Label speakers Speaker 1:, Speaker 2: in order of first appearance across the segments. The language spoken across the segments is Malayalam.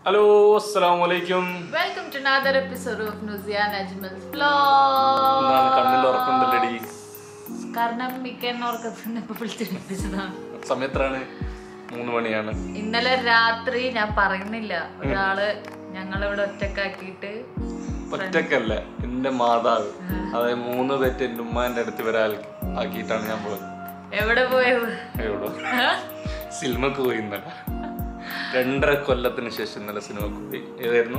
Speaker 1: ഹലോ അസ്സലാമു അലൈക്കും
Speaker 2: welcome to another episode of Nuzia Najmal's
Speaker 1: എന്താണ് കണ്ണിൽ
Speaker 2: vlog.
Speaker 1: ഉറക്കുന്നില്ലടി
Speaker 2: കാരണം മിക്കൻ ഉറക്കത്തിന് ഇപ്പൊ വിളിച്ചിരിപ്പിച്ചതാണ്
Speaker 1: സമയത്താണ് മൂന്ന് മണിയാണ്
Speaker 2: ഇന്നലെ രാത്രി ഞാൻ പറയുന്നില്ല ഒരാള് ഞങ്ങളിവിടെ ഒറ്റക്കാക്കിയിട്ട്
Speaker 1: ഒറ്റക്കല്ല എന്റെ മാതാവ് അതായത് മൂന്ന് പേറ്റ് എന്റെ ഉമ്മാന്റെ അടുത്ത് വരാൻ ആക്കിയിട്ടാണ് ഞാൻ പോയത്
Speaker 2: എവിടെ പോയത്
Speaker 1: എവിടോ സിനിമക്ക് പോയി ഇന്നലെ രണ്ടര കൊല്ലത്തിന് ശേഷം ഇന്നലെ സിനിമക്ക് പോയി ഏതായിരുന്നു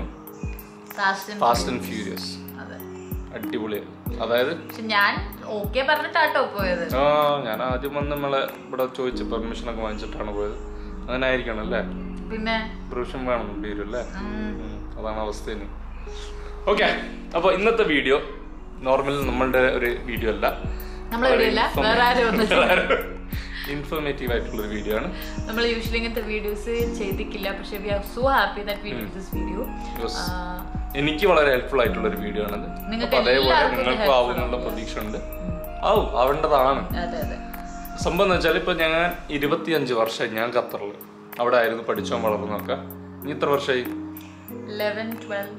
Speaker 2: Fast and
Speaker 1: fast and furious
Speaker 2: അതെ
Speaker 1: അടിപൊളിയായിരുന്നു അതായത്
Speaker 2: പക്ഷെ ഞാൻ ഓക്കെ പറഞ്ഞിട്ടാട്ടോ പോയത്
Speaker 1: ആ ഞാൻ ആദ്യം വന്ന് നമ്മളെ ഇവിടെ ചോദിച്ച് പെർമിഷൻ ഒക്കെ വാങ്ങിച്ചിട്ടാണ് പോയത് അങ്ങനെ ആയിരിക്കണം അല്ലേ
Speaker 2: പിന്നെ
Speaker 1: പെർമിഷൻ വേണം വരും അല്ലേ
Speaker 2: ഉം,
Speaker 1: ഉം, അതാണ് അവസ്ഥ ഇനി ഓക്കെ അപ്പോൾ ഇന്നത്തെ വീഡിയോ നോർമൽ നമ്മളുടെ ഒരു വീഡിയോ അല്ല
Speaker 2: നമ്മളെ വീഡിയോയില്ല വേറെ ആരും ഒന്നും
Speaker 1: ഇൻഫോർമേറ്റീവ് ആയിട്ടുള്ള ഒരു വീഡിയോ ആണ്
Speaker 2: നമ്മൾ യൂഷ്വലി ഇങ്ങനത്തെ വീഡിയോസ് ചെയ്തിട്ടില്ല പക്ഷെ we are so happy that we do this video
Speaker 1: Yes. എനിക്ക് വളരെ ഹെൽപ്ഫുൾ ആയിട്ടുള്ള ഒരു വീഡിയോ ആണത്
Speaker 2: നിങ്ങൾക്ക്
Speaker 1: അപ്പൊ അതേപോലെ
Speaker 2: എല്ലാവർക്കും ഇത്
Speaker 1: നിങ്ങൾക്കും ആവും എന്നുള്ള പ്രതീക്ഷ ഉണ്ട് ആവും ആവേണ്ടതാണ്
Speaker 2: അതെ അതെ
Speaker 1: സംഭവം എന്ന് വെച്ചാൽ ഇപ്പൊ ഞാൻ ഇരുപത്തിയഞ്ച് വർഷമായി ഞാൻ ഖത്തറിൽ അവിടെ ആയിരുന്നു പഠിച്ചോ വളർന്നൊക്കെ നീ എത്ര വർഷമായി
Speaker 2: ലെവൻ ട്വൽവ്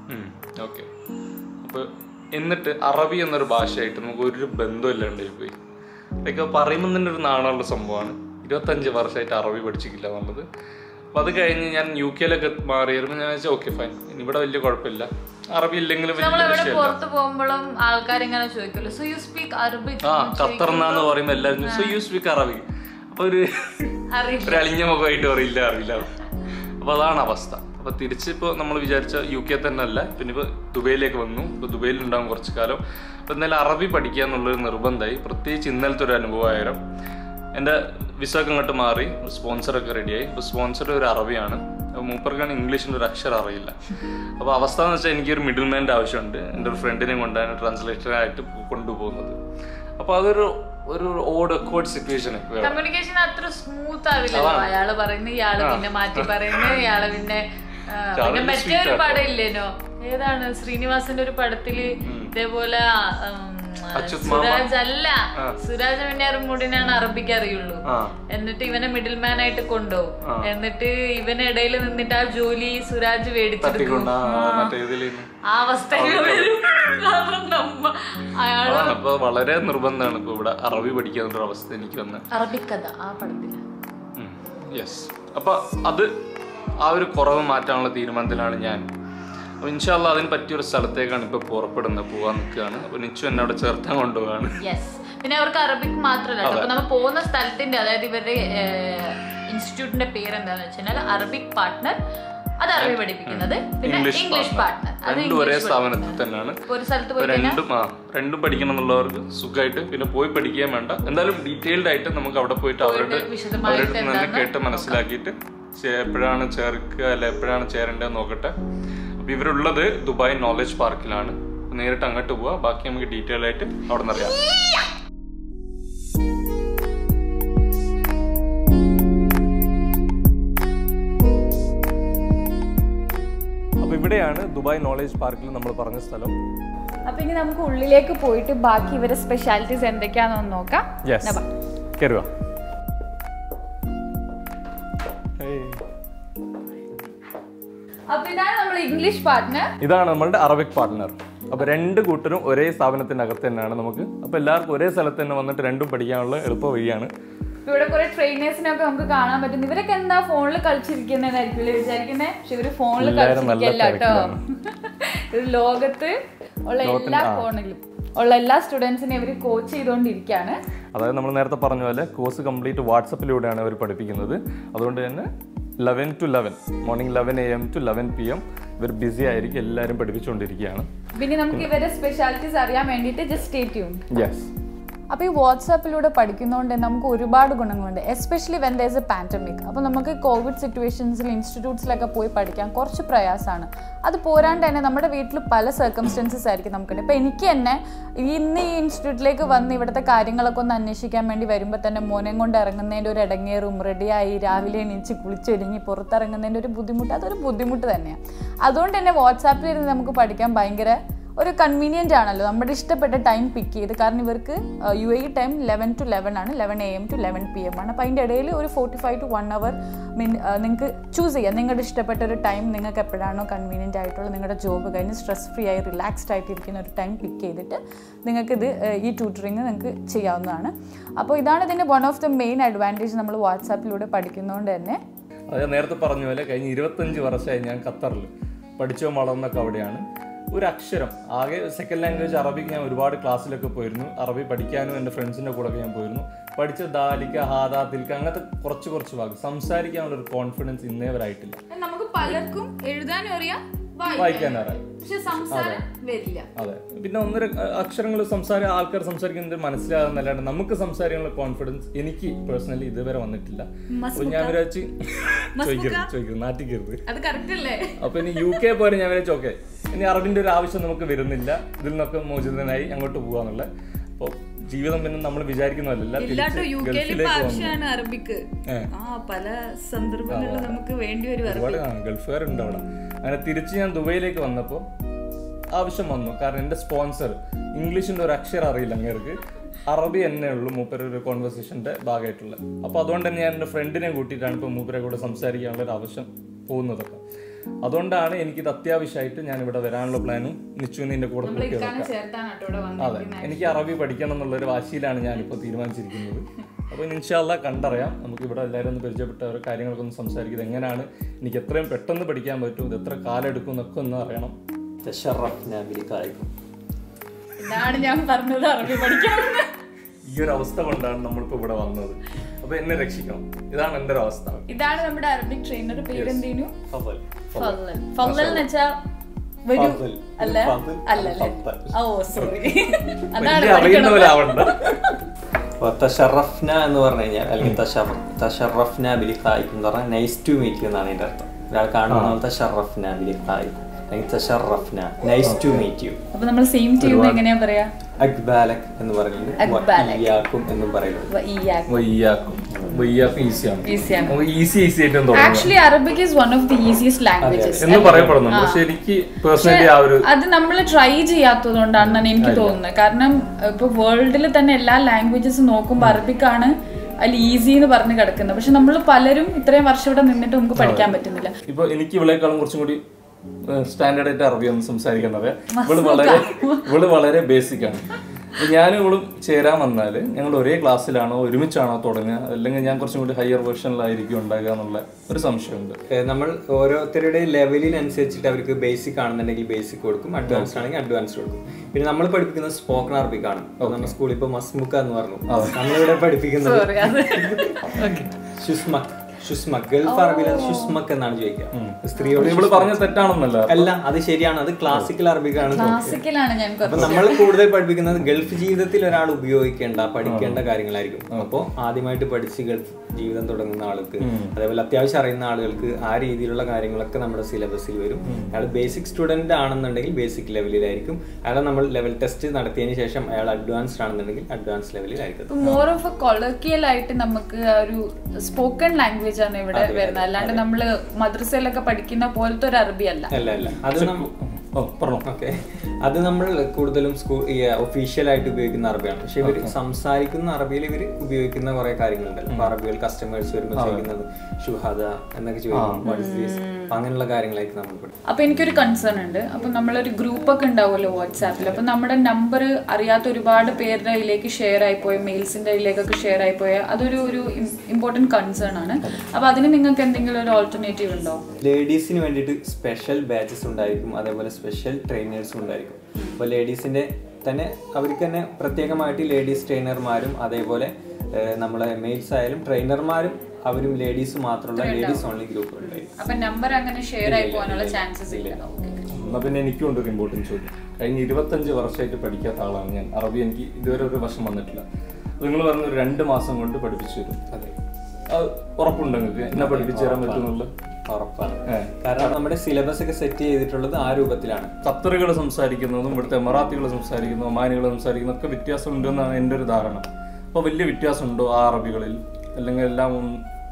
Speaker 1: ഓക്കെ അപ്പോൾ എന്നിട്ട് അറബി എന്നൊരു ഭാഷയായിട്ട് നമുക്ക് ഒരു ബന്ധമില്ലാണ്ട് പോയി ഇതൊക്കെ പറയുമ്പോൾ തന്നെ ഒരു നാണമുള്ള സംഭവമാണ് ഇരുപത്തഞ്ച് വർഷമായിട്ട് അറബി പഠിച്ചിട്ടില്ല എന്നുള്ളത് അപ്പം അത് കഴിഞ്ഞ് ഞാൻ യു കെയിലൊക്കെ മാറി വരുമ്പോൾ ഞാൻ വെച്ചാൽ ഓക്കെ ഫൈൻ ഇനി ഇവിടെ വലിയ കുഴപ്പമില്ല അറബി ഇല്ലെങ്കിലും
Speaker 2: നമ്മൾ
Speaker 1: വലിയ
Speaker 2: എവിടെ
Speaker 1: വിഷയമല്ല
Speaker 2: പുറത്ത് പോകുമ്പോഴും ആൾക്കാർ ഇങ്ങനെ ചോദിക്കുമല്ലോ സോ യു സ്പീക്ക് അറബിക്
Speaker 1: ആ ഖത്തർ എന്നാന്ന് പറയുമ്പോൾ എല്ലാവരും സോ യു സ്പീക്ക് അറബി അപ്പോൾ ഒരു
Speaker 2: അറിയില്ല
Speaker 1: ഒരു അളിഞ്ഞ മുഖമായിട്ട് അറിയില്ല അറിയില്ല അപ്പൊ അതാണ് അവസ്ഥ അപ്പൊ തിരിച്ച് ഇപ്പൊ നമ്മൾ വിചാരിച്ച യു കെ തന്നെ അല്ല പിന്നെ ഇപ്പൊ ദുബൈയിലേക്ക് വന്നു ഇപ്പൊ ദുബൈയിൽ ഉണ്ടാവും കുറച്ച് കാലം അപ്പൊ എന്നാലും അറബി പഠിക്കുക എന്നുള്ളൊരു നിർബന്ധമായി പ്രത്യേകിച്ച് ഇന്നലത്തെ ഒരു അനുഭവമായാലും എൻ്റെ വിസ ഒക്കെ അങ്ങോട്ട് മാറി സ്പോൺസറൊക്കെ റെഡിയായി ഇപ്പോൾ സ്പോൺസർ ഒരു അറബിയാണ് അപ്പോൾ മൂപ്പർക്കാണ് ഇംഗ്ലീഷിൻ്റെ ഒരു അക്ഷരം അറിയില്ല അപ്പോൾ അവസ്ഥ എന്ന് വെച്ചാൽ എനിക്കൊരു മിഡിൽ മാൻ്റെ ആവശ്യമുണ്ട് എൻ്റെ ഒരു ഫ്രണ്ടിനെയും കൊണ്ടാണ് ട്രാൻസ്ലേറ്ററായിട്ട് കൊണ്ടുപോകുന്നത് അപ്പോൾ അതൊരു ഒരു ഓഡ് അക്വേർഡ് സിറ്റുവേഷൻ
Speaker 2: കമ്മ്യൂണിക്കേഷൻ അത്ര സ്മൂത്ത് ആവില്ലല്ലോ അയാള് പറയുന്നു ഇയാള് പിന്നെ മാറ്റി പറയുന്നു ഇയാള് പിന്നെ ആ, പിന്നെ മറ്റേ ഒരു പടം ഇല്ലേനോ ഏതാണ് ശ്രീനിവാസന്റെ ഒരു പടത്തില് ഇതേപോലെ ആ, ഉം,
Speaker 1: അച്യുത് മാമ.
Speaker 2: സുരാജ് അല്ല സുരാജ് വെണ്ണാറും കൂടിനാണ് അറബിക്ക് അറിയുള്ളൂ
Speaker 1: ആ
Speaker 2: എന്നിട്ട് ഇവനെ മിഡിൽ മാൻ ആയിട്ട് കൊണ്ടുപോകും എന്നിട്ട് ഇവന് ഇടയിൽ നിന്നിട്ട് ആ ജോലി സുരാജ് മേടിച്ചെടുക്കും
Speaker 1: തട്ടിക്കൊണ്ടാ മറ്റേ ഇതിലേന്ന്
Speaker 2: ആ അവസ്ഥയിൽ വരും കാരണം നമ്മ അയാൾ
Speaker 1: അതാണ് ഇപ്പൊ വളരെ നിർബന്ധമാണ് ഇപ്പൊ ഇവിടെ അറബി പഠിക്കാന്നുള്ള അവസ്ഥ എനിക്ക് വന്ന്
Speaker 2: അറബിക്കഥ ആ പടത്തില്
Speaker 1: യെസ് അപ്പൊ അത് ആ ഒരു കുറവ് മാറ്റാനുള്ള തീരുമാനത്തിലാണ് ഞാൻ അപ്പൊ ഇൻഷാല്ല അതിന് പറ്റിയൊരു സ്ഥലത്തേക്കാണ് ഇപ്പൊ പുറപ്പെടുന്നത് പോവാൻ നിൽക്കുകയാണ് അപ്പൊ നിച്ചു എന്നെ അവിടെ ചേർത്താൻ കൊണ്ടുപോവാണ്
Speaker 2: യെസ് പിന്നെ അവർക്ക് അറബിക് മാത്രമല്ല അപ്പൊ നമ്മൾ പോകുന്ന സ്ഥലത്തിന്റെ അതായത് ഇവരുടെ ഇൻസ്റ്റിറ്റ്യൂട്ടിന്റെ പേര് എന്താണെന്ന് വെച്ചാൽ അറബിക് പാർട്ട്ണർ അത് അറബി പഠിപ്പിക്കുന്നത് പിന്നെ
Speaker 1: ഇംഗ്ലീഷ്
Speaker 2: ഇംഗ്ലീഷ് പാർട്ട്ണർ അത്
Speaker 1: രണ്ടും ഒരേ സ്ഥാപനത്തിൽ തന്നെയാണ്
Speaker 2: ഇപ്പൊ ഒരു സ്ഥലത്ത്
Speaker 1: ഇപ്പൊ
Speaker 2: പോയി
Speaker 1: രണ്ടും ആ രണ്ടും പഠിക്കണം എന്നുള്ളവർക്ക് സുഖമായിട്ട് പിന്നെ പോയി പഠിക്കുകയും വേണ്ട എന്തായാലും ഡീറ്റെയിൽഡ് ആയിട്ട് നമുക്ക് അവിടെ പോയിട്ട് അവരുടെ
Speaker 2: വിശദമായിട്ട്
Speaker 1: അവരുടെ നിന്ന് കേട്ട് മനസ്സിലാക്കിയിട്ട് ചേ- എപ്പോഴാണ് ചേർക്കുക അല്ല എപ്പോഴാണ് ചേരേണ്ടത് നോക്കട്ടെ അപ്പൊ ഇവരുള്ളത് ദുബായ് നോളജ് പാർക്കിലാണ് അപ്പൊ നേരിട്ട് അങ്ങോട്ട് പോവാ ബാക്കി നമുക്ക് ഡീറ്റെയിൽ ആയിട്ട് അവിടെ നിന്ന് അറിയാം അപ്പൊ ഇവിടെയാണ് ദുബായ് നോളജ് പാർക്കിൽ നമ്മൾ പറഞ്ഞ സ്ഥലം
Speaker 3: അപ്പൊ ഇനി നമുക്ക് ഉള്ളിലേക്ക് പോയിട്ട് ബാക്കി ഇവരെ സ്പെഷ്യാലിറ്റീസ് എന്തൊക്കെയാണെന്ന് നോക്കാം
Speaker 1: യെസ് കയറുക
Speaker 3: അപ്പൊ ഇതാണ് നമ്മൾ ഇംഗ്ലീഷ് പാർട്ട്ണർ
Speaker 1: ഇതാണ് നമ്മളുടെ അറബിക് പാർട്ട്ണർ അപ്പൊ രണ്ട് കൂട്ടരും ഒരേ സ്ഥാപനത്തിനകത്ത് തന്നെയാണ് നമുക്ക് അപ്പൊ എല്ലാവർക്കും ഒരേ സ്ഥലത്ത് തന്നെ വന്നിട്ട് രണ്ടും പഠിക്കാനുള്ള എളുപ്പ വഴിയാണ്
Speaker 3: ഇവിടെ കുറെ ട്രെയിനേഴ്സിനൊക്കെ നമുക്ക് കാണാൻ പറ്റും ഇവരൊക്കെ എന്താ ഫോണിൽ കളിച്ചിരിക്കുന്നതായിരിക്കും വിചാരിക്കുന്നത് പക്ഷെ ഇവര് ഫോണിൽ
Speaker 1: എല്ലാവരും നല്ല
Speaker 3: കളിച്ചിരിക്കല്ല കേട്ടോ ഇത് ലോകത്ത് ഉള്ള എല്ലാ ഫോണിലും ഉള്ള എല്ലാ സ്റ്റുഡൻസിനെ ഇവർ കോച്ച് ചെയ്തുകൊണ്ടിരിക്കുകയാണ്
Speaker 1: അതായത് നമ്മൾ നേരത്തെ പറഞ്ഞ പോലെ കോഴ്സ് കംപ്ലീറ്റ് വാട്സപ്പിലൂടെയാണ് അവർ പഠിപ്പിക്കുന്നത് അതുകൊണ്ട് തന്നെ eleven to eleven morning eleven A M to eleven P M ഇവർ ബിസി ആയിരിക്കും എല്ലാവരും പഠിപ്പിച്ചുകൊണ്ടിരിക്കുകയാണ്
Speaker 3: പിന്നെ നമുക്ക് ഇവരെ സ്പെഷ്യാലിറ്റീസ് അറിയാൻ വേണ്ടിയിട്ട് ജസ്റ്റ് സ്റ്റേ ട്യൂൺ
Speaker 1: യെസ്
Speaker 3: അപ്പോൾ ഈ വാട്സാപ്പിലൂടെ പഠിക്കുന്നതുകൊണ്ട് നമുക്ക് ഒരുപാട് ഗുണങ്ങളുണ്ട് especially when there is a pandemic അപ്പോൾ നമുക്ക് കോവിഡ് സിറ്റുവേഷൻസിൽ ഇൻസ്റ്റിറ്റ്യൂട്ട്സിലൊക്കെ പോയി പഠിക്കാൻ കുറച്ച് പ്രയാസമാണ് അത് പോരാണ്ട് തന്നെ നമ്മുടെ വീട്ടിൽ പല സർക്കംസ്റ്റൻസസ് ആയിരിക്കും നമുക്കുണ്ട് ഇപ്പോൾ എനിക്ക് തന്നെ ഇന്ന് ഈ ഇൻസ്റ്റിറ്റ്യൂട്ടിലേക്ക് വന്ന് ഇവിടുത്തെ കാര്യങ്ങളൊക്കെ ഒന്ന് അന്വേഷിക്കാൻ വേണ്ടി വരുമ്പോൾ തന്നെ മോനെ കൊണ്ട് ഇറങ്ങുന്നതിൻ്റെ ഒരു ഇടങ്ങേറും റെഡിയായി രാവിലെ എണീച്ച് കുളിച്ചൊരുങ്ങി പുറത്തിറങ്ങുന്നതിൻ്റെ ഒരു ബുദ്ധിമുട്ട് അതൊരു ബുദ്ധിമുട്ട് തന്നെയാണ് അതുകൊണ്ട് തന്നെ വാട്സാപ്പിലിരുന്ന് നമുക്ക് പഠിക്കാൻ ഭയങ്കര ഒരു കൺവീനിയൻ്റ് ആണല്ലോ നമ്മുടെ ഇഷ്ടപ്പെട്ട ടൈം പിക്ക് ചെയ്ത് കാരണം ഇവർക്ക് U A time eleven to eleven ആണ് eleven A M to eleven P M ആണ് അപ്പോൾ അതിൻ്റെ ഇടയിൽ ഒരു forty five to one hour min നിങ്ങൾക്ക് ചൂസ് ചെയ്യാം നിങ്ങളുടെ ഇഷ്ടപ്പെട്ട ഒരു ടൈം നിങ്ങൾക്ക് എപ്പോഴാണോ കൺവീനിയൻ്റ് ആയിട്ടുള്ള നിങ്ങളുടെ ജോബ് കഴിഞ്ഞ് സ്ട്രെസ് ഫ്രീ ആയി റിലാക്സ്ഡ് ആയിട്ട് ഇരിക്കുന്ന ഒരു ടൈം പിക്ക് ചെയ്തിട്ട് നിങ്ങൾക്കിത് ഏഹ്, ഈ ട്യൂട്ടറിങ് നിങ്ങൾക്ക് ചെയ്യാവുന്നതാണ് അപ്പോൾ ഇതാണ് ഇതിൻ്റെ one of the main advantage നമ്മൾ വാട്സാപ്പിലൂടെ പഠിക്കുന്നതുകൊണ്ട് തന്നെ
Speaker 1: അത് ഞാൻ നേരത്തെ പറഞ്ഞ പോലെ കഴിഞ്ഞ ഇരുപത്തഞ്ച് വർഷമായി ഞാൻ ഖത്തറിൽ പഠിച്ചോ വളർന്നൊക്കെ അവിടെയാണ് ഒരു അക്ഷരം ആകെ സെക്കൻഡ് ലാംഗ്വേജ് അറബിക്ക് ഞാൻ ഒരുപാട് ക്ലാസ്സിലൊക്കെ പോയിരുന്നു അറബി പഠിക്കാനും എൻ്റെ ഫ്രണ്ട്സിൻ്റെ കൂടെ ഞാൻ പോയിരുന്നു പഠിച്ച ദാലിക്ക ഹാദാ തിൽക്ക അങ്ങനത്തെ കുറച്ച് കുറച്ച് വാക്ക് സംസാരിക്കാനുള്ള ഒരു കോൺഫിഡൻസ് ഇന്നേ വരായിട്ടില്ല
Speaker 3: നമുക്ക് പലർക്കും എഴുതാനും അറിയാം
Speaker 1: വായിക്കാൻ അറിയാം
Speaker 3: പക്ഷെ സംസാരം വരില്ല
Speaker 1: അതെ പിന്നെ ഒന്നര അക്ഷരങ്ങൾ സംസാരം ആൾക്കാർ സംസാരിക്കുന്നത് മനസ്സിലാകുന്നല്ലാണ്ട് നമുക്ക് സംസാരിക്കാനുള്ള കോൺഫിഡൻസ് എനിക്ക് പേഴ്സണലി ഇതുവരെ വന്നിട്ടില്ല അപ്പൊ ഞാൻ വിചാരിച്ച് ചോദിക്കരുത് ചോദിക്കരുത് നാട്ടിക്കരുത്
Speaker 3: അത് കറക്റ്റ് അല്ലേ
Speaker 1: അപ്പൊ ഇനി യു കെ പോലെ ഞാൻ വിചാരിച്ചു ഓക്കെ ഇനി അറബിന്റെ ഒരു ആവശ്യം നമുക്ക് വരുന്നില്ല ഇതിൽ നിന്നൊക്കെ മോചിതനായി അങ്ങോട്ട് പോകാന്നുള്ള അപ്പോൾ ജീവിതം പിന്നെ നമ്മൾ വിചാരിക്കുന്നതല്ല
Speaker 3: ഇല്ലാട്ടോ യു കെയിൽ
Speaker 1: ഗൾഫിലേക്ക് വന്നു
Speaker 3: ആവശ്യമാണ് അറബിക്ക്
Speaker 1: ഏ.
Speaker 3: ആ പല സന്ദർഭങ്ങളിലും നമുക്ക് വേണ്ടി വരും
Speaker 1: ഒരുപാട് ആ, ഗൾഫുകാരുണ്ട് അവിടെ അങ്ങനെ തിരിച്ച് ഞാൻ ദുബൈയിലേക്ക് വന്നപ്പോൾ ആവശ്യം വന്നു കാരണം എൻ്റെ സ്പോൺസർ ഇംഗ്ലീഷിൻ്റെ ഒരു അക്ഷരം അറിയില്ല അങ്ങേർക്ക് അറബി തന്നെ ഉള്ളൂ മൂപ്പര ഒരു കോൺവെർസേഷൻ്റെ ഭാഗമായിട്ടുള്ള അപ്പോൾ അതുകൊണ്ട് തന്നെ ഞാൻ എൻ്റെ ഫ്രണ്ടിനെ കൂട്ടിയിട്ടാണ് ഇപ്പോൾ മൂപ്പരെ കൂടെ സംസാരിക്കാനുള്ള ഒരു ആവശ്യം പോകുന്നതൊക്കെ അതുകൊണ്ടാണ് എനിക്കിത് അത്യാവശ്യമായിട്ട് ഞാൻ ഇവിടെ വരാനുള്ള പ്ലാനും നിച്ചുവിനെ കൂടെ കൂട്ടി വെക്കാം
Speaker 3: ചേർത്താനാട്ടോ ഇവിടെ വന്നത്
Speaker 1: അതെ എനിക്ക് അറബി പഠിക്കണം എന്നുള്ളൊരു വാശിയിലാണ് ഞാനിപ്പോൾ തീരുമാനിച്ചിരിക്കുന്നത് അപ്പോൾ ഇൻഷാല്ല കണ്ടറിയാം നമുക്ക് ഇവിടെ എല്ലാവരും ഒന്ന് പരിചയപ്പെട്ട ഓരോ കാര്യങ്ങളൊക്കെ ഒന്ന് സംസാരിക്കുന്നത് എങ്ങനെയാണ് എനിക്ക് എത്രയും പെട്ടെന്ന് പഠിക്കാൻ പറ്റും ഇത് എത്ര കാലം എടുക്കും എന്നൊക്കെ ഒന്ന് അറിയണം
Speaker 4: تشرفنا بلقائكم
Speaker 3: ഇതാണ് ഞാൻ പറഞ്ഞത് അറബി പഠിക്കണം
Speaker 1: ഈ ഒരു അവസ്ഥ കൊണ്ടാണ് നമ്മളിപ്പോൾ ഇവിടെ വന്നത് അപ്പോൾ എന്നെ രക്ഷിക്കണം ഇതാണ് എൻ്റെ ഒരു അവസ്ഥ
Speaker 3: ഇതാണ് നമ്മുടെ അറബിക് ട്രെയിനർ പേരെന്തേനു
Speaker 4: تفضل
Speaker 3: ഫല്ലൽ ഫല്ലൽ എന്ന് വെച്ചാ വരൂ
Speaker 4: ഫضل.
Speaker 3: അല്ല
Speaker 4: ഫضل.
Speaker 3: അല്ലല്ലേ
Speaker 4: ഫضل.
Speaker 3: ഓ സോറി അതാണ്
Speaker 1: വലിയ അറിയുന്ന പോലെ ആവണ്ട
Speaker 4: തഷറഫ്ന എന്ന് പറഞ്ഞു കഴിഞ്ഞാൽ അല്ലെങ്കിൽ തഷറ തഷറഫ്ന ബിലിഖായിക്കും എന്ന് പറഞ്ഞാൽ നൈസ് ടു മീറ്റ് എന്നാണ് അതിന്റെ അർത്ഥം ഒരാൾ കാണുന്ന തഷറഫ്ന ബിലിഖായിക്കും അല്ലെങ്കിൽ തഷറഫ്ന നൈസ് ടു മീറ്റ് യു
Speaker 3: അപ്പൊ നമ്മൾ സെയിം ചെയ്യുന്നത് എങ്ങനെയാ പറയാ
Speaker 4: അക്ബാലക് എന്ന് പറയുന്നത്
Speaker 3: അക്ബാലക്.
Speaker 4: ഇയാക്കും എന്നും പറയുന്നത്
Speaker 1: വയ്യാക്കും വയ്യാക്കും ഈസിയാണ്
Speaker 3: ഈസിയാണ്
Speaker 1: നമുക്ക് ഈസി ഈസി ആയിട്ടും തുടങ്ങാം
Speaker 3: actually Arabic is one of the easiest languages
Speaker 1: എന്ന് പറയപ്പെടുന്നുണ്ട് പക്ഷെ എനിക്ക് പേഴ്സണലി ആ ഒരു
Speaker 3: അത് നമ്മൾ ട്രൈ ചെയ്യാത്തത് കൊണ്ടാണെന്നാണ് എനിക്ക് തോന്നുന്നത് കാരണം ഇപ്പൊ വേൾഡിൽ തന്നെ എല്ലാ ലാംഗ്വേജസ് നോക്കുമ്പോൾ അറബിക്കാണ് അതിൽ ഈസി എന്ന് പറഞ്ഞ് കിടക്കുന്നത് പക്ഷെ നമ്മൾ പലരും ഇത്രയും വർഷം ഇവിടെ നിന്നിട്ട് നമുക്ക് പഠിക്കാൻ പറ്റുന്നില്ല
Speaker 1: ഇപ്പൊ എനിക്ക് ഇവളെക്കാളും കുറച്ചും കൂടി സ്റ്റാൻഡേർഡ് ആയിട്ട് അറബി ഒന്ന് സംസാരിക്കാൻ അറിയാം ഇവള് വളരെ ഇവള് വളരെ ബേസിക് ആണ് അപ്പൊ ഞാനും ഇവളും ചേരാൻ വന്നാൽ ഞങ്ങൾ ഒരേ ക്ലാസ്സിലാണോ ഒരുമിച്ചാണോ തുടങ്ങുക അല്ലെങ്കിൽ ഞാൻ കുറച്ചും കൂടി ഹയർ വേർഷനിലായിരിക്കും ഉണ്ടാകുക എന്നുള്ള ഒരു സംശയമുണ്ട്
Speaker 4: ഏഹ് നമ്മൾ ഓരോരുത്തരുടെ ലെവലിനനുസരിച്ചിട്ട് അവർക്ക് ബേസിക് ആണെന്നുണ്ടെങ്കിൽ ബേസിക് കൊടുക്കും അഡ്വാൻസ്ഡ് ആണെങ്കിൽ അഡ്വാൻസ്ഡ് കൊടുക്കും പിന്നെ നമ്മൾ പഠിപ്പിക്കുന്നത് സ്പോക്കൺ അറബിക് ആണ് ഇപ്പൊ നമ്മുടെ സ്കൂളിൽ ഇപ്പൊ മസ്മുക്ക എന്ന് പറഞ്ഞു നമ്മളിവിടെ പഠിപ്പിക്കുന്നത്
Speaker 3: Sorry, അത്
Speaker 4: ഷുസ്മക് ഷുസ്മക് ഗൾഫ് അറബിയിൽ അത് ഷുസ്മക് എന്നാണ് ചോദിക്കുക സ്ത്രീയോട്
Speaker 1: ഇവള് പറഞ്ഞ തെറ്റാണെന്നല്ല
Speaker 4: അല്ല അത് ശരിയാണ് അത് ക്ലാസിക്കൽ അറബിക് ആണ്
Speaker 3: ക്ലാസിക്കലാണ് ഞാൻ
Speaker 4: അപ്പൊ നമ്മൾ കൂടുതൽ പഠിപ്പിക്കുന്നത് ഗൾഫ് ജീവിതത്തിൽ ഒരാൾ ഉപയോഗിക്കേണ്ട പഠിക്കേണ്ട കാര്യങ്ങളായിരിക്കും അപ്പോൾ ആദ്യമായിട്ട് പഠിച്ച് ഗൾഫ് ജീവിതം തുടങ്ങുന്ന ആൾക്ക് അതേപോലെ അത്യാവശ്യം അറിയുന്ന ആളുകൾക്ക് ആ രീതിയിലുള്ള കാര്യങ്ങളൊക്കെ നമ്മുടെ സിലബസിൽ വരും അയാൾ ബേസിക് സ്റ്റുഡന്റ് ആണെന്നുണ്ടെങ്കിൽ ബേസിക് ലെവലിലായിരിക്കും അയാളെ നമ്മൾ ലെവൽ ടെസ്റ്റ് നടത്തിയതിന് ശേഷം അയാൾ അഡ്വാൻസ്ഡ് ആണെന്നുണ്ടെങ്കിൽ അഡ്വാൻസ് ലെവലിലായിരിക്കും
Speaker 3: മോർ ഓഫ് എ കൊളക്കിയൽ ആയിട്ട് നമുക്ക് ആ ഒരു സ്പോക്കൺ ലാംഗ്വേജ് ആണ് ഇവിടെ വരുന്നത് അല്ലാണ്ട് നമ്മള് മദ്രസയിലൊക്കെ പഠിക്കുന്ന പോലത്തെ ഒരു അറബി അല്ല
Speaker 4: അല്ല അല്ല അത് നമ്മ
Speaker 1: ഓ പറഞ്ഞോ
Speaker 4: ഓക്കെ അത് നമ്മൾ കൂടുതലും സ്കൂൾ ഈ ഒഫീഷ്യൽ ആയിട്ട് ഉപയോഗിക്കുന്ന അറബിയാണ് പക്ഷെ ഇവർ സംസാരിക്കുന്ന അറബിയിൽ ഇവർ ഉപയോഗിക്കുന്ന കുറെ കാര്യങ്ങളുണ്ടല്ലോ അപ്പൊ അറബികൾ കസ്റ്റമേഴ്സ് വരുമ്പോൾ ചോദിക്കുന്നത് ഷുഹദ എന്നൊക്കെ ചോദിക്കും what is this? അപ്പൊ അങ്ങനെയുള്ള കാര്യങ്ങളായിരിക്കും നമ്മൾ പഠിക്കും
Speaker 3: അപ്പൊ എനിക്കൊരു കൺസേൺ ഉണ്ട് അപ്പൊ നമ്മളൊരു ഗ്രൂപ്പ് ഒക്കെ ഉണ്ടാവുമല്ലോ വാട്സാപ്പിൽ അപ്പൊ നമ്മുടെ നമ്പർ അറിയാത്ത ഒരുപാട് പേരുടെ കയ്യിലേക്ക് ഷെയർ ആയിപ്പോയ മെയിൽസിന്റെ കയ്യിലേക്കൊക്കെ ഷെയർ ആയിപ്പോയ അതൊരു ഒരു ഇമ്പോർട്ടന്റ് കൺസേൺ ആണ് അപ്പൊ അതിന് നിങ്ങൾക്ക് എന്തെങ്കിലും ഒരു ഓൾട്ടർനേറ്റീവ് ഉണ്ടോ
Speaker 4: ലേഡീസിന് വേണ്ടിയിട്ട് സ്പെഷ്യൽ ബാച്ചസ് ഉണ്ടായിരിക്കും അതേപോലെ സ്പെഷ്യൽ ട്രെയിനേഴ്സും ഉണ്ടായിരിക്കും അപ്പോൾ ലേഡീസിൻ്റെ തന്നെ അവർക്ക് തന്നെ പ്രത്യേകമായിട്ട് ലേഡീസ് ട്രെയിനർമാരും അതേപോലെ ഏഹ്, നമ്മളെ മെയിൽസ് ആയാലും ട്രെയിനർമാരും അവരും ലേഡീസ് മാത്രമുള്ള ലേഡീസ് ഓൺലി ഗ്രൂപ്പ് ഉണ്ടായിരിക്കും
Speaker 3: അപ്പൊ നമ്പർ അങ്ങനെ ഷെയർ ആയി പോകാനുള്ള ചാൻസസ് ഇല്ല Okay.
Speaker 1: എന്നാ പിന്നെ എനിക്കും ഉണ്ട് ഒരു ഇമ്പോർട്ടൻറ്റ് ചോദ്യം കഴിഞ്ഞ ഇരുപത്തഞ്ച് വർഷമായിട്ട് പഠിക്കാത്ത ആളാണ് ഞാൻ അറബി എനിക്ക് ഇതുവരെ ഒരു വർഷം വന്നിട്ടില്ല നിങ്ങൾ പറഞ്ഞ ഒരു രണ്ട് മാസം കൊണ്ട് പഠിപ്പിച്ചു തരും
Speaker 4: അതെ
Speaker 1: അത് ഉറപ്പുണ്ട് നിങ്ങൾക്ക് എന്നെ പഠിപ്പിച്ചു തരാൻ പറ്റുന്നുള്ള
Speaker 4: ഉറപ്പാണ് കാരണം നമ്മുടെ സിലബസ് ഒക്കെ സെറ്റ് ചെയ്തിട്ടുള്ളത് ആ രൂപത്തിലാണ്
Speaker 1: ഖത്തറുകൾ സംസാരിക്കുന്നതും ഇവിടുത്തെ മറാത്തികൾ സംസാരിക്കുന്നതും ഒമാനികൾ സംസാരിക്കുന്നതും ഒക്കെ വ്യത്യാസം ഉണ്ടെന്നാണ് എൻ്റെ ഒരു ധാരണ അപ്പോൾ വലിയ വ്യത്യാസമുണ്ടോ ആ അറബികളിൽ അല്ലെങ്കിൽ എല്ലാം ഒന്ന്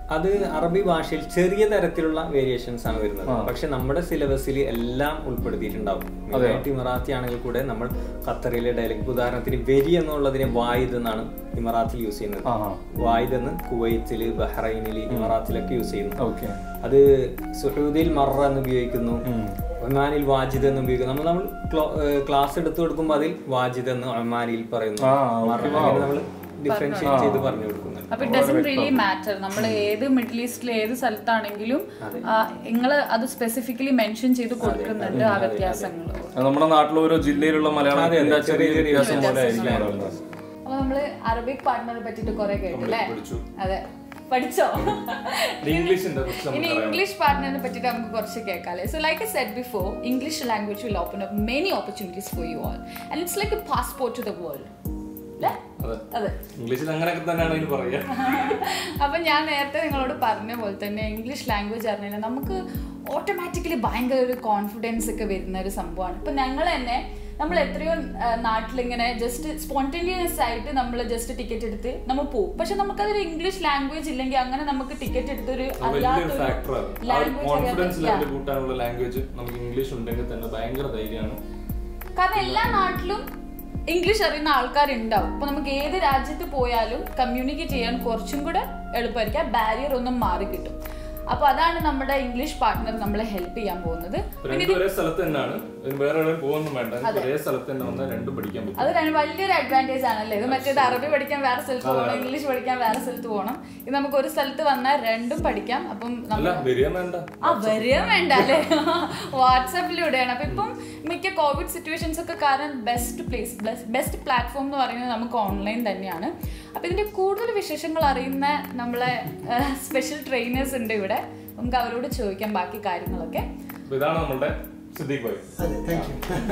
Speaker 4: അത് അറബി ഭാഷയിൽ ചെറിയ തരത്തിലുള്ള വേരിയേഷൻസ് ആണ് വരുന്നത് പക്ഷെ നമ്മുടെ സിലബസിൽ എല്ലാം ഉൾപ്പെടുത്തിയിട്ടുണ്ടാവും മെയിനായിട്ട് ഇമറാത്തി ആണെങ്കിൽ കൂടെ നമ്മൾ ഖത്തറിലെ ഡയലക്ട് ഉദാഹരണത്തിന് വെരി എന്നുള്ളതിനെ വായിദ് എന്നാണ് ഇമറാത്തിൽ യൂസ് ചെയ്യുന്നത്
Speaker 1: ആ
Speaker 4: വായിദ് എന്ന് കുവൈത്തിൽ ബഹ്റൈനിൽ ഇമറാത്തിലൊക്കെ യൂസ് ചെയ്യുന്നു
Speaker 1: ഓക്കെ
Speaker 4: അത് സുഹൂദിൽ മറ എന്ന് ഉപയോഗിക്കുന്നു ഒമാനിൽ വാജിദ് എന്ന് ഉപയോഗിക്കുന്നു നമ്മൾ നമ്മൾ ക്ലാസ് എടുത്തു കൊടുക്കുമ്പോൾ അതിൽ വാജിദ് എന്ന് ഒമാനിൽ പറയുന്നു
Speaker 1: ആ,
Speaker 4: മറ അങ്ങനെ നമ്മൾ ഡിഫറൻഷിയേറ്റ് ചെയ്ത് പറഞ്ഞു കൊടുക്കുന്നുണ്ട്
Speaker 3: അപ്പൊ ഇറ്റ് ഡസൻ റിയലി മാറ്റർ നമ്മൾ ഏത് മിഡിൽ ഈസ്റ്റിലെ ഏത് സ്ഥലത്താണെങ്കിലും നിങ്ങൾ അത് സ്പെസിഫിക്കലി മെൻഷൻ ചെയ്ത് കൊടുക്കുന്നുണ്ട് ആ വ്യത്യാസങ്ങൾ
Speaker 1: അത് നമ്മുടെ നാട്ടിലെ ഓരോ ജില്ലയിലുള്ള മലയാളത്തിന്റെ ചെറിയ വ്യത്യാസം പോലെ ആയിരിക്കും അവിടെ ഉള്ളത്.
Speaker 3: അപ്പൊ നമ്മള് അറബിക് പാർട്ട്ണറെ പറ്റിട്ട് കുറെ കേട്ടല്ലേ അതെ പഠിച്ചോ
Speaker 1: ഇംഗ്ലീഷിന്റെ കുറിച്ച്
Speaker 3: ഇനി
Speaker 1: നമുക്ക്
Speaker 3: ഇംഗ്ലീഷ് പാർട്ട്ണറിനെ പറ്റിട്ട് നമുക്ക് കുറച്ച് കേൾക്കാല്ലേ so like I said before English language will open up many opportunities for you all and it's like a passport to the world അല്ലേ
Speaker 1: അതെ
Speaker 3: അതെ
Speaker 1: ഇംഗ്ലീഷിൽ അങ്ങനെയൊക്കെ തന്നെയാണ് ഇതിന് പറയാ
Speaker 3: അപ്പൊ ഞാൻ നേരത്തെ നിങ്ങളോട് പറഞ്ഞ പോലെ തന്നെ ഇംഗ്ലീഷ് ലാംഗ്വേജ് അറിഞ്ഞാൽ നമുക്ക് ഓട്ടോമാറ്റിക്കലി ഭയങ്കര ഒരു കോൺഫിഡൻസ് ഒക്കെ വരുന്ന ഒരു സംഭവമാണ് ഇപ്പൊ ഞങ്ങൾ തന്നെ നമ്മൾ എത്രയോ ആ, നാട്ടിലിങ്ങനെ ജസ്റ്റ് സ്പോണ്ടേനിയസ് ആയിട്ട് നമ്മൾ ജസ്റ്റ് ടിക്കറ്റ് എടുത്ത് നമ്മൾ പോകും പക്ഷെ നമുക്കതൊരു ഇംഗ്ലീഷ് ലാംഗ്വേജ് ഇല്ലെങ്കിൽ അങ്ങനെ നമുക്ക് ടിക്കറ്റ് എടുത്തൊരു
Speaker 1: വലിയൊരു ഫാക്ടറാണ് ആ ഒരു കോൺഫിഡൻസ് ലെവൽ
Speaker 3: ലാംഗ്വേജ്
Speaker 1: കൂട്ടാനുള്ള ലാംഗ്വേജ് നമുക്ക് ഇംഗ്ലീഷ് ഉണ്ടെങ്കിൽ തന്നെ ഭയങ്കര ധൈര്യമാണ്
Speaker 3: കാരണം എല്ലാ നാട്ടിലും ഇംഗ്ലീഷ് അറിയുന്ന ആൾക്കാരുണ്ടാവും അപ്പൊ നമുക്ക് ഏത് രാജ്യത്ത് പോയാലും കമ്മ്യൂണിക്കേറ്റ് ചെയ്യാൻ കുറച്ചും കൂടെ എളുപ്പമായിരിക്കും ആ ബാരിയർ ഒന്നും മാറി കിട്ടും അപ്പൊ അതാണ് നമ്മുടെ ഇംഗ്ലീഷ് പാർട്ട്ണർ നമ്മളെ ഹെൽപ്പ് ചെയ്യാൻ പോകുന്നത്
Speaker 1: രണ്ടും ഒരേ സ്ഥലത്ത് തന്നെയാണ് ഇതിന് വേറെ എവിടെയും പോകുന്നു വേണ്ട ഒരേ സ്ഥലത്ത് തന്നെ വന്നാൽ രണ്ടും പഠിക്കാൻ പറ്റും
Speaker 3: അത് രണ്ട് വലിയൊരു അഡ്വാൻറ്റേജ് ആണല്ലേ ഇത് മറ്റേത് അറബി പഠിക്കാൻ വേറെ സ്ഥലത്ത് പോകണം ഇംഗ്ലീഷ് പഠിക്കാൻ വേറെ സ്ഥലത്ത് പോകണം ഇത് നമുക്ക് ഒരു സ്ഥലത്ത് വന്നാൽ രണ്ടും പഠിക്കാം അപ്പം
Speaker 1: അല്ല
Speaker 3: നമ്മൾ
Speaker 1: വരിക വേണ്ട
Speaker 3: ആ വരിക വേണ്ട അല്ലേ വാട്സാപ്പിലൂടെയാണ് അപ്പൊ ഇപ്പം മിക്ക കോവിഡ് സിറ്റുവേഷൻസ് ഒക്കെ കാരണം ബെസ്റ്റ് പ്ലേസ് ബെസ്റ്റ് പ്ലാറ്റ്ഫോം എന്ന് പറയുന്നത് നമുക്ക് ഓൺലൈൻ തന്നെയാണ് അപ്പൊ ഇതിന്റെ കൂടുതൽ വിശേഷങ്ങൾ അറിയുന്ന നമ്മളെ സ്പെഷ്യൽ ട്രെയിനേഴ്സ് ഉണ്ട് ഇവിടെ നമുക്ക് അവരോട് ചോദിക്കാം ബാക്കി കാര്യങ്ങളൊക്കെ
Speaker 1: അപ്പൊ ഇതാണ് നമ്മളുടെ സിദ്ദീഖ് ഭായ്
Speaker 5: അതെ താങ്ക്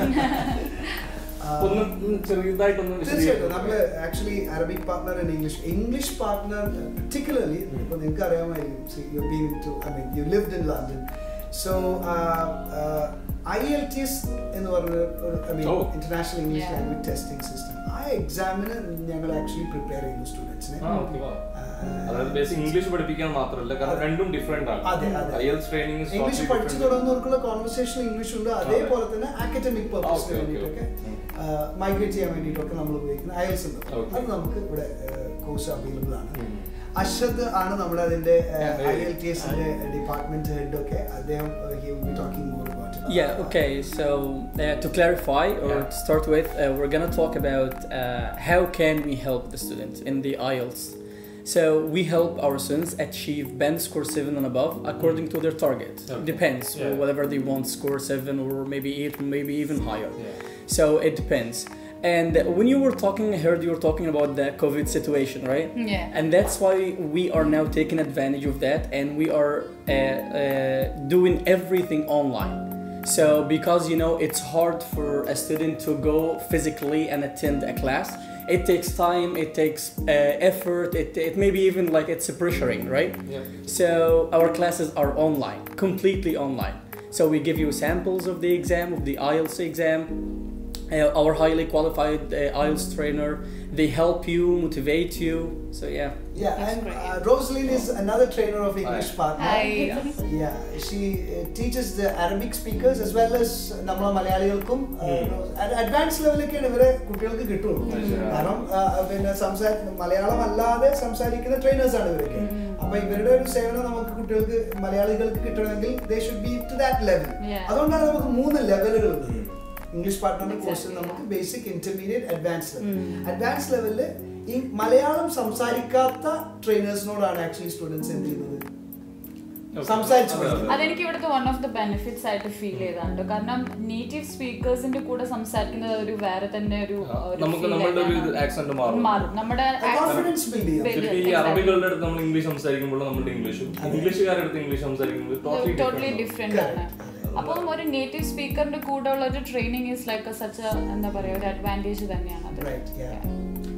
Speaker 5: യു
Speaker 1: ഒന്ന് ചെറിയതായിട്ടൊന്ന്
Speaker 5: തീർച്ചയായിട്ടും
Speaker 1: വിശദീകരിക്കും
Speaker 5: നമ്മൾ actually Arabic partner and English English partner particularly ഇപ്പൊ നിങ്ങൾക്ക് അറിയാമായിരിക്കും you been to I mean you lived in London so I L T S എന്ന് പറഞ്ഞ I mean
Speaker 1: Oh.
Speaker 5: International English
Speaker 3: Yeah.
Speaker 5: Language testing system ആ എക്സാമിന് ഞങ്ങൾ ആക്ച്വലി പ്രിപ്പയർ ചെയ്യുന്നു സ്റ്റുഡൻസിനെ
Speaker 1: ആ, okay, wow. അതായത് ബേസിക് ഇംഗ്ലീഷ് പഠിപ്പിക്കാൻ മാത്രമല്ല കാരണം രണ്ടും ഡിഫറെന്റ് ആണ്
Speaker 5: അതെ, അതെ.
Speaker 1: ഐഎൽസ് ട്രെയിനിങ്
Speaker 5: ഇംഗ്ലീഷ് പഠിച്ചു തുടങ്ങുന്നവർക്കുള്ള കോൺവെർസേഷൻ ഇംഗ്ലീഷ് ഉണ്ട് അതേപോലെ തന്നെ അക്കാഡമിക് പർപ്പസിന്
Speaker 1: Okay, okay,
Speaker 5: വേണ്ടിയിട്ടൊക്കെ മൈഗ്രേറ്റ് ചെയ്യാൻ വേണ്ടിയിട്ടൊക്കെ നമ്മൾ ഉപയോഗിക്കുന്ന അയൽസ് ഉണ്ട്
Speaker 1: Okay.
Speaker 5: അത് നമുക്ക് ഇവിടെ കോഴ്സ് അവൈലബിൾ ആണ് അഷദ് ആണ് നമ്മുടെ അതിന്റെ ഐ എൽ ടി എസിന്റെ ഡിപ്പാർട്ട്മെന്റ് ഹെഡ് ഒക്കെ അദ്ദേഹം he will be talking more about
Speaker 6: Yeah, okay. So uh, to clarify or to start with, uh, we're gonna talk about uh, how can we help the students in the IELTS. So we help our students achieve band score seven and above according to their target.
Speaker 1: Okay.
Speaker 6: Depends
Speaker 1: Yeah.
Speaker 6: whatever they want, score seven or maybe eight, maybe even higher.
Speaker 1: Yeah.
Speaker 6: So it depends. And when you were talking, I heard you were talking about the COVID situation, right?
Speaker 3: Yeah.
Speaker 6: And that's why we are now taking advantage of that and we are uh, uh, doing everything online. So, because you know it's hard for a student to go physically and attend a class, it takes time, it takes uh, effort, it, it maybe even like it's pressuring, right?
Speaker 1: Yeah.
Speaker 6: So, our classes are online, completely online. So, we give you samples of the exam, of the IELTS exam, uh, our highly qualified uh, IELTS trainer, they help you, motivate you. So, yeah.
Speaker 5: Yeah, and uh, Rosalind is another trainer of English partner.
Speaker 3: Hi.
Speaker 5: Yeah, she uh, teaches the Arabic speakers as well as നമ്മളെ മലയാളികൾക്കും അഡ്വാൻസ് ലെവലിലേക്കാണ് ഇവരെ കുട്ടികൾക്ക് കിട്ടുള്ളൂ കാരണം ആ, പിന്നെ സംസാര മലയാളം അല്ലാതെ സംസാരിക്കുന്ന ട്രെയിനേഴ്സ് ആണ് ഇവരൊക്കെ അപ്പൊ ഇവരുടെ ഒരു സേവനം നമുക്ക് കുട്ടികൾക്ക് മലയാളികൾക്ക് കിട്ടണമെങ്കിൽ they should be to that level
Speaker 3: Yeah.
Speaker 5: അതുകൊണ്ടാണ് നമുക്ക് മൂന്ന് ലെവലുകൾ ഉള്ളത് ഇംഗ്ലീഷ് പാർട്ട്ണറിന്റെ കോഴ്സിൽ നമുക്ക് basic intermediate advance level advance ലെവലില് ഈ മലയാളം സംസാരിക്കാത്ത ട്രെയിനേഴ്സിനോടാണ് ആക്ച്വലി സ്റ്റുഡൻസ് എന്ത് ചെയ്യുന്നത് സംസാരിച്ചു പഠിക്കുന്നത്
Speaker 3: അതെനിക്ക് ഇവിടുത്തെ വൺ ഓഫ് ദ ബെനിഫിറ്റ്സ് ആയിട്ട് ഫീൽ ചെയ്താണ്ട് കാരണം നേറ്റീവ് സ്പീക്കേഴ്സിന്റെ കൂടെ സംസാരിക്കുന്നത് ഒരു വേറെ തന്നെ ഒരു ഒരു
Speaker 1: നമുക്ക്
Speaker 3: feel
Speaker 1: നമ്മളുടെ ഒരു
Speaker 3: തന്നെയാണ്.
Speaker 1: ആക്സെന്റ് മാറും
Speaker 3: മാറും നമ്മുടെ
Speaker 5: കോൺഫിഡൻസ് ബിൽഡ് ചെയ്യാം
Speaker 3: Build
Speaker 1: ശരിക്കും ഈ
Speaker 3: exactly.
Speaker 1: അറബികളുടെ അടുത്ത് നമ്മൾ ഇംഗ്ലീഷ് സംസാരിക്കുമ്പോൾ നമ്മുടെ ഇംഗ്ലീഷും ഇംഗ്ലീഷുകാരുടെ അടുത്ത് ഇംഗ്ലീഷ് സംസാരിക്കുമ്പോൾ ടോട്ടലി
Speaker 3: ടോട്ടലി ഡിഫറെന്റ് ആണ്
Speaker 5: Correct.
Speaker 3: അപ്പം ഒരു നേറ്റീവ് സ്പീക്കറിന്റെ കൂടെ ഉള്ള ഒരു ട്രെയിനിങ് ഈസ് ലൈക്ക് സച്ച് എന്താ പറയാ ഒരു അഡ്വാൻറ്റേജ് തന്നെയാണ് അത്
Speaker 5: Right, yeah.
Speaker 1: പിന്നെ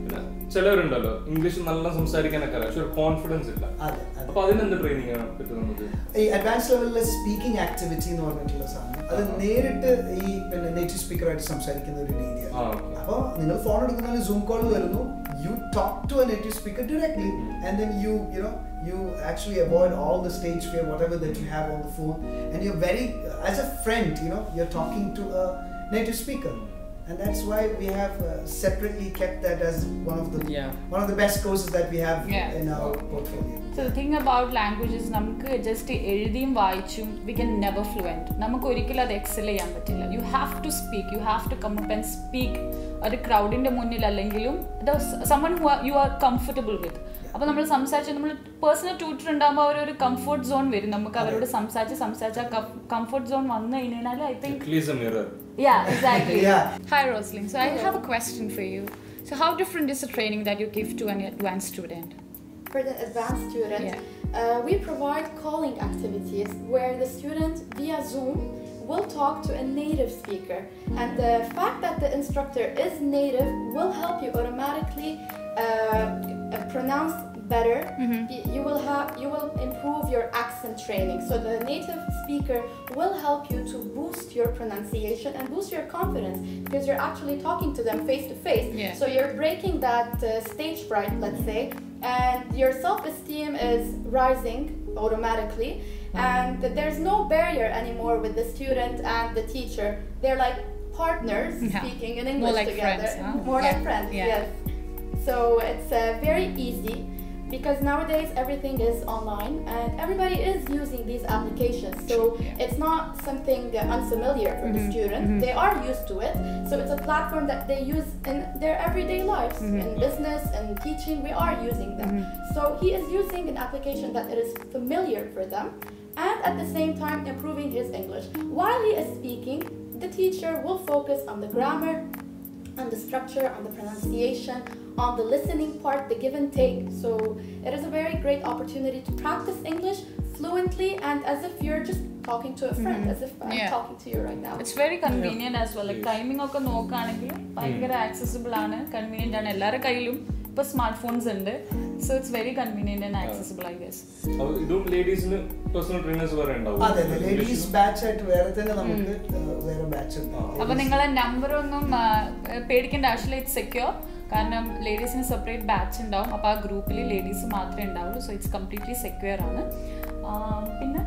Speaker 1: ചിലവരുണ്ടല്ലോ ഇംഗ്ലീഷ് നല്ല സംസാരിക്കാനൊക്കെ അറിയാം പക്ഷെ ഒരു കോൺഫിഡൻസ് ഇല്ല
Speaker 5: അതെ അതെ
Speaker 1: അപ്പൊ അതിനെന്ത് ട്രെയിനിങ് ആണ് പറ്റും നമുക്ക്
Speaker 5: ഈ അഡ്വാൻസ് ലെവലിലെ സ്പീക്കിംഗ് ആക്ടിവിറ്റി എന്ന് പറഞ്ഞിട്ടുള്ള സാധനം അത് നേരിട്ട് ഈ പിന്നെ നേറ്റീവ് സ്പീക്കറായിട്ട് സംസാരിക്കുന്ന ഒരു
Speaker 1: ആ,
Speaker 5: രീതിയാണ്
Speaker 1: okay.
Speaker 5: അപ്പോൾ നിങ്ങൾ ഫോൺ എടുക്കുന്ന സൂം കോൾ വരുന്നു you talk to a native speaker directly and then you you know you actually avoid all the stage fear whatever that you have on the phone and you're very as a friend you know you're talking to a native speaker and that's why we have uh, separately kept that as one of the
Speaker 6: Yeah.
Speaker 5: one of the best courses that we have
Speaker 3: Yeah.
Speaker 5: in our portfolio
Speaker 3: so think about languages നമുക്ക് ജസ്റ്റ് എഴുതിയും വായിച്ചും വി കൻ നെവർ ഫ്ലുവൻറ്റ് നമുക്ക് ഒരിക്കലും അത് എക്സൽ ചെയ്യാൻ പറ്റില്ല you have to speak you have to come up and speak ഒരു ക്രൗഡിൻ്റെ മുന്നിൽ അല്ലെങ്കിലും someone who you are comfortable with അപ്പോൾ നമ്മൾ സംസാരിച്ച് നമ്മൾ പേഴ്സണൽ ട്യൂട്ടർ ഉണ്ടാകുമ്പോൾ അവർ ഒരു കംഫർട്ട് സോൺ വരും നമുക്ക് അവരോട് സംസാരിച്ച് സംസാരിച്ച് ആ കംഫർട്ട് സോൺ വന്നു കഴിഞ്ഞാൽ I think
Speaker 1: Please a mirror.
Speaker 3: Yeah, exactly.
Speaker 5: Yeah.
Speaker 3: Hi, Rosalind. So I have a question for you. So how different is the training that you give to an advanced student?
Speaker 7: For the advanced student,
Speaker 3: Yeah.
Speaker 7: uh, we provide calling activities where the student via Zoom will talk to a native speaker. And the fact that the instructor is native will help you automatically uh, pronounce better. Y- You will have you will improve your accent training. So the native speaker will help you to boost your pronunciation and boost your confidence because you're actually talking to them face to face.
Speaker 3: Yeah.
Speaker 7: So you're breaking that uh, stage fright, let's say, and your self-esteem is rising automatically. And there's no barrier anymore with the student and the teacher. They're like partners
Speaker 3: Yeah.
Speaker 7: speaking in
Speaker 3: More
Speaker 7: English
Speaker 3: like
Speaker 7: together.
Speaker 3: friends, huh?
Speaker 7: More like
Speaker 3: Yeah.
Speaker 7: friends,
Speaker 3: Yeah.
Speaker 7: yes. So it's uh, very easy because nowadays everything is online and everybody is using these applications. So
Speaker 3: Yeah.
Speaker 7: it's not something uh, unfamiliar for the student. They are used to it. So it's a platform that they use in their everyday lives, in business and teaching. We are using them. So he is using an application that it is familiar for them and at the same time improving his English. While he is speaking, the teacher will focus on the grammar, on the structure, on the pronunciation, on the listening part, the give and take. So it is a very great opportunity to practice English fluently and as if you're just talking to a friend, as if I'm
Speaker 3: Yeah.
Speaker 7: talking to you right now.
Speaker 3: It's very convenient as well timing ഒക്കെ നോക്കുകയാണെങ്കിൽ ഭയങ്കര ആക്സസിബിൾ ആണ് കൺവീനിയന്റ് ആണ് എല്ലാവരുടെ കയ്യിലും ഇപ്പൊ സ്മാർട്ട് ഫോൺസ് ഉണ്ട് so it's very convenient and accessible I guess
Speaker 1: അപ്പൊ ഇതും ലേഡീസിന് പേഴ്സണൽ ട്രെയിനേഴ്സ് വേറെ ഉണ്ടാവും
Speaker 5: അതെ അതെ ലേഡീസ് ബാച്ച് ആയിട്ട് വേറെ തന്നെ നമുക്ക് ഏഹ്, വേറെ ബാച്ച് ഉണ്ട്
Speaker 3: അപ്പൊ നിങ്ങളെ നമ്പർ ഒന്നും ആ, പേടിക്കേണ്ട ആവശ്യമില്ല ഇറ്റ്സ് സെക്യൂർ കാരണം ലേഡീസിന് സെപ്പറേറ്റ് ബാച്ച് ഉണ്ടാവും അപ്പൊ ആ ഗ്രൂപ്പിൽ ലേഡീസ് മാത്രമേ ഉണ്ടാവുള്ളൂ സോ ഇറ്റ്സ് കംപ്ലീറ്റ്ലി സെക്യൂർ ആണ് ആ, പിന്നെ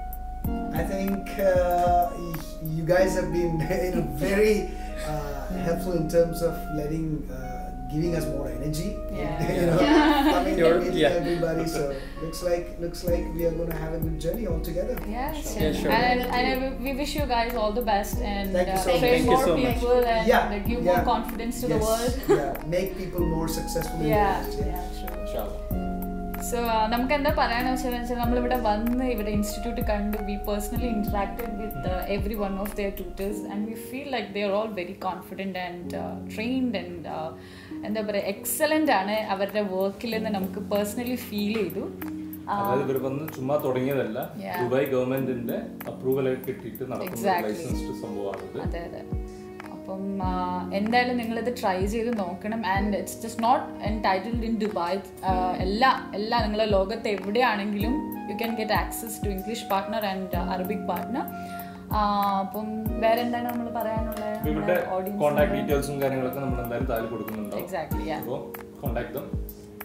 Speaker 5: I think uh, y- you guys have been you know, very uh, helpful in terms of letting, uh, giving us more energy.
Speaker 3: Yeah.
Speaker 5: you know, coming
Speaker 6: You're-
Speaker 5: and meeting
Speaker 6: yeah.
Speaker 5: everybody. So looks like looks like we are going to have a good journey all together.
Speaker 3: Yes,
Speaker 6: Yeah,
Speaker 3: yes.
Speaker 6: sure.
Speaker 3: And, and we wish you guys all the best and
Speaker 5: Thank you
Speaker 3: uh,
Speaker 5: so much.
Speaker 3: train
Speaker 6: Thank you
Speaker 3: more
Speaker 6: so much.
Speaker 3: people and
Speaker 5: Yeah,
Speaker 3: uh, give
Speaker 5: yeah.
Speaker 3: more confidence to the
Speaker 5: Yes,
Speaker 3: world.
Speaker 5: yeah, make people more successful. in
Speaker 3: Yeah,
Speaker 5: their lives,
Speaker 3: yeah, sure.
Speaker 1: ഇൻഷാല്ലാ.
Speaker 3: സോ നമുക്ക് എന്താ പറയാന്ന് വെച്ചാൽ വെച്ചാൽ നമ്മളിവിടെ വന്ന് ഇവിടെ ഇൻസ്റ്റിറ്റ്യൂട്ട് കണ്ട് we personally interacted with every one of their tutors and we feel like they are all very confident and trained and എന്താ പറയുക എക്സലൻ്റ് ആണ് അവരുടെ വർക്കിൽ എന്ന് നമുക്ക് പേഴ്സണലി ഫീൽ ചെയ്തു
Speaker 1: അതായത് ഇവർ വന്ന് ചുമ്മാ തുടങ്ങിയതല്ല
Speaker 3: Yeah.
Speaker 1: ദുബായ് ഗവൺമെന്റിന്റെ അപ്രൂവൽ കിട്ടിയിട്ട് നടക്കുന്ന
Speaker 3: Exactly.
Speaker 1: ലൈസൻസ്ഡ് സംഭവമാണിത്
Speaker 3: അതെ അതെ അപ്പം ആ, എന്തായാലും നിങ്ങളിത് ട്രൈ ചെയ്ത് നോക്കണം and it's just not entitled in Dubai എല്ലാ എല്ലാ നിങ്ങളെ ലോകത്ത് എവിടെയാണെങ്കിലും you can get access to English partner and Arabic partner അപ്പം വേറെ എന്താണ് നമ്മൾ പറയാനുള്ളത്
Speaker 1: ഇവരുടെ കോൺടാക്ട് ഡീറ്റെയിൽസും കാര്യങ്ങളൊക്കെ നമ്മൾ എന്തായാലും താഴെ കൊടുക്കുന്നുണ്ടാവും
Speaker 3: എക്സാക്ട്ലി
Speaker 1: അപ്പോൾ കോൺടാക്ട് ദം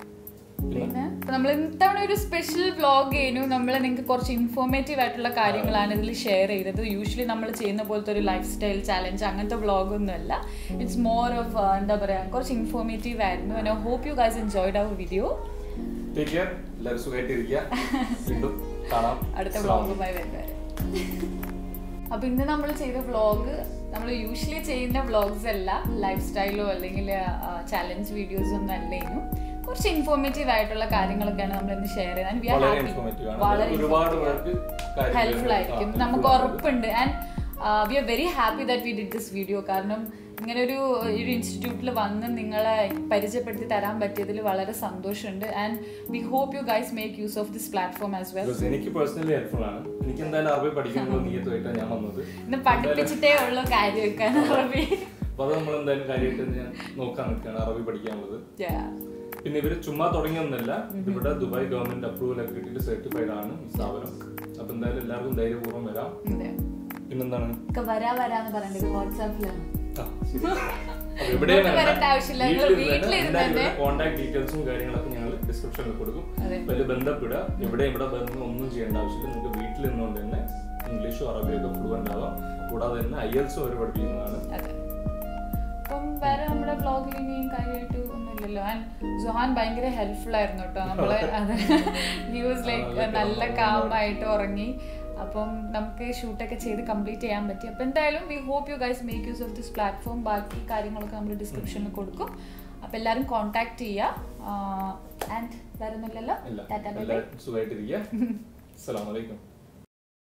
Speaker 3: പിന്നെ നമ്മൾ ഇത്തവണ ഒരു സ്പെഷ്യൽ വ്ളോഗ് ചെയ്യുന്നു നമ്മൾ നിങ്ങൾക്ക് കുറച്ച് ഇൻഫോർമേറ്റീവ് ആയിട്ടുള്ള കാര്യങ്ങളാണ് ഇതിൽ ഷെയർ ചെയ്തത് യൂഷ്വലി നമ്മൾ ചെയ്യുന്ന പോലത്തെ ഒരു ലൈഫ് സ്റ്റൈൽ ചാലഞ്ച് അങ്ങനത്തെ വ്ളോഗ് ഒന്നുമല്ല ഇറ്റ്സ് മോർ ഓഫ് എന്താ പറയുക കുറച്ച് ഇൻഫോർമേറ്റീവ് ആയിരുന്നു I hope you guys enjoyed our video
Speaker 1: take care എല്ലാവരും സുഖമായിട്ടിരിക്കുക വീണ്ടും കാണാം
Speaker 3: അടുത്ത
Speaker 1: അസ്സലാമു
Speaker 3: വ്ളോഗുമായി വരുന്നത് അപ്പൊ ഇന്ന് നമ്മൾ ചെയ്ത വ്ളോഗ് നമ്മൾ യൂഷ്വലി ചെയ്യുന്ന വ്ളോഗ്സ് അല്ല ലൈഫ് സ്റ്റൈലോ അല്ലെങ്കിൽ ചാലഞ്ച് വീഡിയോസ് ഒന്നും അല്ലേനും കുറച്ച് ഇൻഫോർമേറ്റീവ് ആയിട്ടുള്ള കാര്യങ്ങളൊക്കെയാണ് നമ്മൾ ഇന്ന് ഷെയർ ചെയ്യുന്നത് വി ആർ
Speaker 1: വളരെ
Speaker 3: ഹാപ്പി
Speaker 1: ഇൻഫോർമേറ്റീവ് ആണ്
Speaker 3: വളരെ
Speaker 1: ഒരുപാട് പേർക്ക് കാര്യങ്ങൾ
Speaker 3: ഹെൽപ്ഫുൾ ആയിരിക്കും
Speaker 1: ആ,
Speaker 3: നമുക്ക്
Speaker 1: helpful ആണ്.
Speaker 3: ഉറപ്പുണ്ട് and we are very happy that we did this video കാരണം ഇങ്ങനെ ഒരു ഒരു ഇൻസ്റ്റിറ്റ്യൂട്ടിൽ വന്ന് നിങ്ങളെ പരിചയപ്പെടുത്തി തരാൻ പറ്റിയതിൽ വളരെ സന്തോഷമുണ്ട് and we hope you guys make use of this platform as well
Speaker 1: Because എനിക്ക് പേഴ്സണലി ഹെൽപ്ഫുൾ ആണ് എനിക്ക് എന്തായാലും അറബി പഠിക്കാനുള്ള നീയത്തുമായിട്ടാണ് ഞാൻ വന്നത്
Speaker 3: ഇന്ന് പഠിപ്പിച്ചിട്ടേ ഉള്ളൂ കാര്യം വെക്കാൻ അറബി
Speaker 1: അപ്പൊ അത് നമ്മൾ എന്തായാലും കാര്യമായിട്ട് ഞാൻ നോക്കാൻ നിൽക്കുകയാണ് അറബി പഠിക്കാനുള്ളത് പിന്നെ ഇവര് ചുമ്മാ തുടങ്ങിയൊന്നുമല്ല ഇവിടെ ദുബായ് ഗവൺമെന്റ് അപ്രൂവൽ ഒക്കെ കിട്ടിയിട്ട് സർട്ടിഫൈഡ് ആണ് ഈ സ്ഥാപനം അപ്പൊ എന്തായാലും എല്ലാവർക്കും ധൈര്യപൂർവ്വം വരാം പിന്നെന്താണ്
Speaker 3: ഒക്കെ വരാ വരാന്ന് പറയണ്ടത് വാട്സാപ്പിലാണ്
Speaker 1: ആ, ശരി. അപ്പൊ എവിടെയും
Speaker 3: ഇങ്ങോട്ട് വരേണ്ട ആവശ്യമില്ല. നിങ്ങള് വീട്ടിലിരുന്ന് തന്നെ
Speaker 1: കോൺടാക്ട് ഡീറ്റെയിൽസും കാര്യങ്ങളൊക്കെ ഞങ്ങൾ ഡിസ്ക്രിപ്ഷനിൽ കൊടുക്കും
Speaker 3: അതെ.
Speaker 1: അതിൽ ബന്ധപ്പെടുക എവിടെ ഇവിടെ ബന്ധം ഒന്നും ചെയ്യേണ്ട ആവശ്യമില്ല നിങ്ങൾക്ക് വീട്ടിൽ നിന്നുകൊണ്ട് തന്നെ ഇംഗ്ലീഷും അറബിയും ഒക്കെ ഫ്ലുവൻ്റ് ആവാം കൂടാതെ തന്നെ ഐ എൽസും അവർ പഠിപ്പിക്കുന്നതാണ്
Speaker 3: അതെ അപ്പം വേറെ നമ്മുടെ വ്ളോഗിൽ ഇനിയും കാര്യമായിട്ട് ഒന്നുമില്ലല്ലോ ആൻഡ് സുഹാൻ ഭയങ്കര ഹെൽപ്ഫുൾ ആയിരുന്നു കേട്ടോ നമ്മള് അത് ന്യൂസ് ലൈക്ക് നല്ല കാമായിട്ട് ഉറങ്ങി അപ്പം നമുക്ക് ഷൂട്ടൊക്കെ ചെയ്ത് കംപ്ലീറ്റ് ചെയ്യാൻ പറ്റി അപ്പം എന്തായാലും we hope you guys make use of this platform ബാക്കി കാര്യങ്ങളൊക്കെ നമ്മൾ ഡിസ്ക്രിപ്ഷനിൽ കൊടുക്കും അപ്പം എല്ലാവരും കോൺടാക്ട് ചെയ്യുക ആൻഡ് വേറെ ഒന്നുമില്ലല്ലോ
Speaker 1: ഇല്ല
Speaker 3: ടാറ്റാ ബൈ ബൈ
Speaker 1: എല്ലാവരും സുഖമായിട്ടിരിക്കുക അസ്സലാമലൈക്കും